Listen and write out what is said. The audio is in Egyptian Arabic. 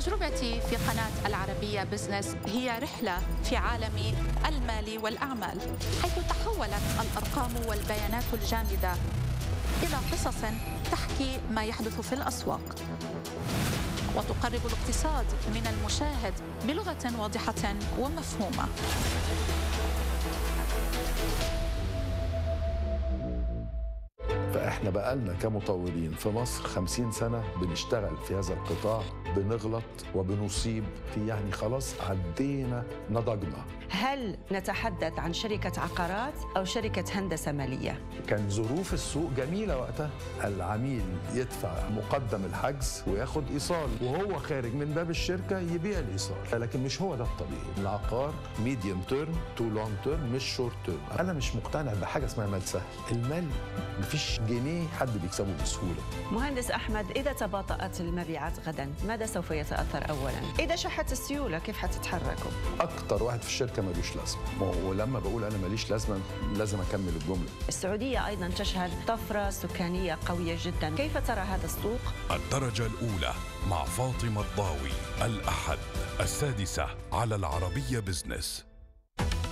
تجربتي في قناة العربية بزنس هي رحلة في عالم المال والأعمال حيث تحولت الأرقام والبيانات الجامدة إلى قصص تحكي ما يحدث في الأسواق وتقرب الاقتصاد من المشاهد بلغة واضحة ومفهومة فاحنا بقالنا كمطورين في مصر 50 سنة بنشتغل في هذا القطاع بنغلط وبنصيب في يعني خلاص عدينا نضجنا هل نتحدث عن شركة عقارات أو شركة هندسة مالية؟ كان ظروف السوق جميلة وقتها العميل يدفع مقدم الحجز وياخد إيصال وهو خارج من باب الشركة يبيع الإيصال لكن مش هو ده الطبيعي العقار ميديوم تيرم تو لونج تيرم مش شورت تيرم أنا مش مقتنع بحاجة اسمها مال سهل المال مفيش جنيه حد بيكسبه بسهولة مهندس أحمد إذا تباطأت المبيعات غدا ماذا سوف يتأثر أولا؟ إذا شحت السيولة كيف حتتحركوا؟ أكتر واحد في الشركة ملوش لازمة ولما بقول أنا ماليش لازمة لازم أكمل الجملة السعودية أيضا تشهد طفرة سكانية قوية جدا كيف ترى هذا السوق؟ الدرجة الأولى مع فاطمة الضاوي الأحد السادسة على العربية بزنس